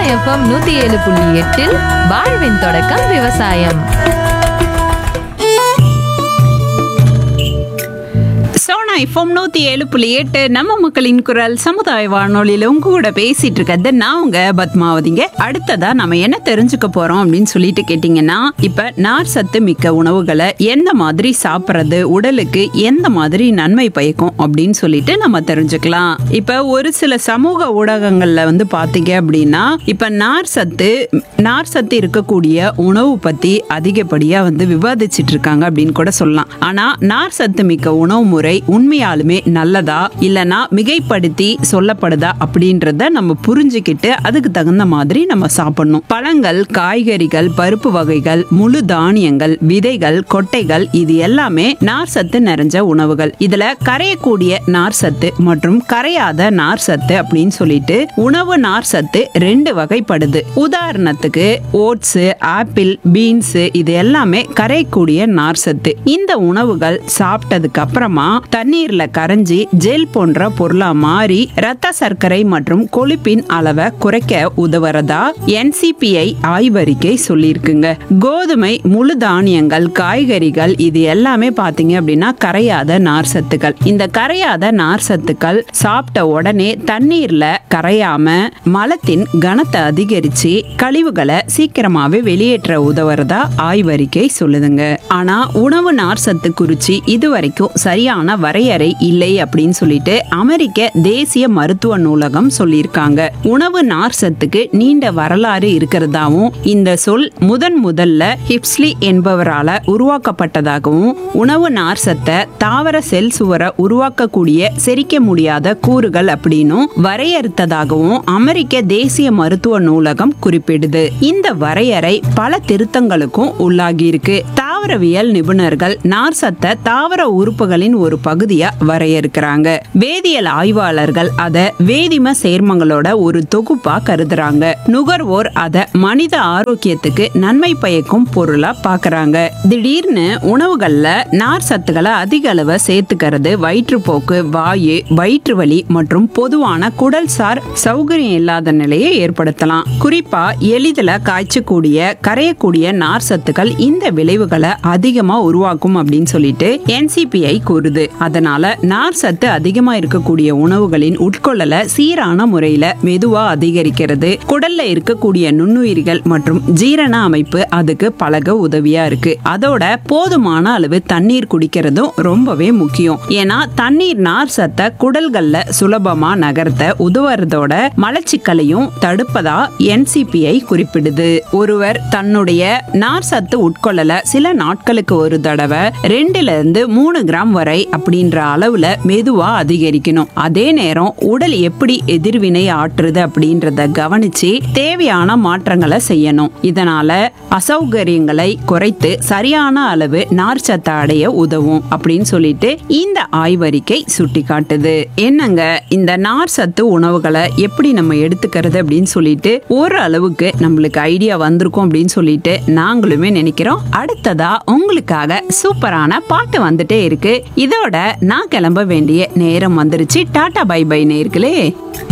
FM நூத்தி ஏழு புள்ளி எட்டில் வாழ்வின் தொடக்கம் விவசாயம் சோனா எஃப்எம் நூத்தி ஏழு புள்ளி எட்டு நம்ம மக்களின் குரல் சமுதாய வானொலியில உங்க கூட பேசிட்டு இருக்கிறது நான் உங்க பத்மாவதிங்க அடுத்ததா நம்ம என்ன தெரிஞ்சுக்க போறோம் அப்படின்னு சொல்லிட்டு கேட்டீங்கன்னா இப்ப நார் சத்து மிக்க உணவுகளை எந்த மாதிரி சாப்பிட்றது உடலுக்கு எந்த மாதிரி நன்மை பயக்கும் அப்படின்னு சொல்லிட்டு நம்ம தெரிஞ்சுக்கலாம் இப்ப ஒரு சில சமூக ஊடகங்கள்ல வந்து பாத்தீங்க அப்படின்னா இப்ப நார் சத்து நார் சத்து இருக்கக்கூடிய உணவு பத்தி அதிகப்படியா வந்து விவாதிச்சிட்டு இருக்காங்க அப்படின்னு கூட சொல்லலாம் ஆனா நார் சத்து மிக்க உணவு முறை உண்மையாலுமே நல்லதா இல்லனா மிகைப்படுத்தி சொல்லப்படுதா அப்படின்றத நம்ம புரிஞ்சுக்கிட்டு அதுக்கு தகுந்த மாதிரி நம்ம சாப்பிடணும் பழங்கள் காய்கறிகள் பருப்பு வகைகள் முழு தானியங்கள் விதைகள் கொட்டைகள் இது எல்லாமே நார் சத்து நிறைஞ்ச உணவுகள் இதுல கரையக்கூடிய நார் சத்து மற்றும் கரையாத நார் சத்து அப்படின்னு சொல்லிட்டு உணவு நார் சத்து ரெண்டு வகைப்படுது உதாரணத்துக்கு ஓட்ஸ் ஆப்பிள் பீன்ஸ் இது எல்லாமே கரையக்கூடிய நார் சத்து இந்த உணவுகள் சாப்பிட்டதுக்கு அப்புறமா தண்ணீர்ல கரைஞ்சி ஜெல் போன்ற பொருளா மாறி ரத்த சர்க்கரை மற்றும் கொழுப்பின் அளவை குறைக்க உதவுறதா என்சிபிஐ ஆய்வறிக்கை சொல்லியிருக்குங்க கோதுமை முழு தானியங்கள் காய்கறிகள் இது எல்லாமே பாத்தீங்க அப்படின்னா கரையாத நார் சத்துக்கள் இந்த கரையாத நார் சத்துக்கள் சாப்பிட்ட உடனே தண்ணீர்ல கரையாம மலத்தின் கனத்தை அதிகரிச்சு கழிவுகளை சீக்கிரமாவே வெளியேற்ற உதவுறதா ஆய்வறிக்கை சொல்லுதுங்க ஆனா உணவு நார் சத்து குறிச்சு இதுவரைக்கும் சரியான வரையறை இல்லை அப்படின்னு சொல்லிட்டு அமெரிக்க தேசிய மருத்துவ நூலகம் சொல்லியிருக்காங்க உணவு நார் சத்துக்கு நீண்ட வரலாறு இருக்கிறதாவும் இந்த சொல் முதன் முதல்ல ஹிப்ஸ்லி என்பவரால உருவாக்கப்பட்டதாகவும் உணவு நார் சத்தை தாவர செல் சுவரை உருவாக்கக்கூடிய செரிக்க முடியாத கூறுகள் அப்படின்னும் வரையறுத்ததாகவும் அமெரிக்க தேசிய மருத்துவ நூலகம் குறிப்பிடுது இந்த வரையறை பல திருத்தங்களுக்கும் உள்ளாகி இருக்கு தாவரவியல் நிபுணர்கள் நார் சத்தை தாவர உறுப்புகளின் ஒரு பகுதியா வரையறுக்கிறாங்க வேதியியல் ஆய்வாளர்கள் அதை வேதிம சேர்மங்களோட ஒரு தொகுப்பா கருதுறாங்க நுகர்வோர் அதை மனித ஆரோக்கியத்துக்கு நன்மை பயக்கும் பொருளா பாக்குறாங்க திடீர்னு உணவுகள்ல நார் சத்துக்களை அதிக அளவு சேர்த்துக்கிறது வயிற்றுப்போக்கு வாயு வயிற்று வலி மற்றும் பொதுவான குடல் சார் சௌகரியம் இல்லாத நிலையை ஏற்படுத்தலாம் குறிப்பா எளிதில் காய்ச்சக்கூடிய கரையக்கூடிய நார் சத்துக்கள் இந்த விளைவுகளை அதிகமா உருவாக்கும் அப்படின்னு சொல்லிட்டு என்சிபிஐ கூறுது அதனால நார் சத்து அதிகமா இருக்கக்கூடிய உணவுகளின் உட்கொள்ளலை சீரான முறையில மெதுவா அதிகரிக்கிறது குடல்ல இருக்கக்கூடிய நுண்ணுயிர்கள் மற்றும் ஜீரண அமைப்பு அதுக்கு பழக உதவியா இருக்கு அதோட போதுமான அளவு தண்ணீர் குடிக்கிறதும் ரொம்பவே முக்கியம் ஏன்னா தண்ணீர் நார் சத்தை குடல்கள்ல சுலபமா நகர்த்த உதவுறதோட மலச்சிக்கலையும் தடுப்பதா என்சிபிஐ குறிப்பிடுது ஒருவர் தன்னுடைய நார் சத்து உட்கொள்ளல சில நாட்களுக்கு ஒரு தடவை ரெண்டுல இருந்து மூணு கிராம் வரை அப்படின்ற அளவுல மெதுவா அதிகரிக்கணும் அதே நேரம் உடல் எப்படி எதிர்வினை ஆற்றுது அப்படின்றத கவனிச்சு தேவையான மாற்றங்களை செய்யணும் இதனால அசௌகரியங்களை குறைத்து சரியான அளவு நார் சத்தை அடைய உதவும் அப்படின்னு சொல்லிட்டு இந்த ஆய்வறிக்கை சுட்டி காட்டுது என்னங்க இந்த நார் சத்து உணவுகளை எப்படி நம்ம எடுத்துக்கிறது அப்படின்னு சொல்லிட்டு ஒரு அளவுக்கு நம்மளுக்கு ஐடியா வந்திருக்கும் அப்படின்னு சொல்லிட்டு நாங்களுமே நினைக்கிறோம் அடுத்ததா உங்களுக்காக சூப்பரான பாட்டு வந்துட்டே இருக்கு இதோட நான் கிளம்ப வேண்டிய நேரம் வந்துருச்சு டாடா பை பை நேர்களே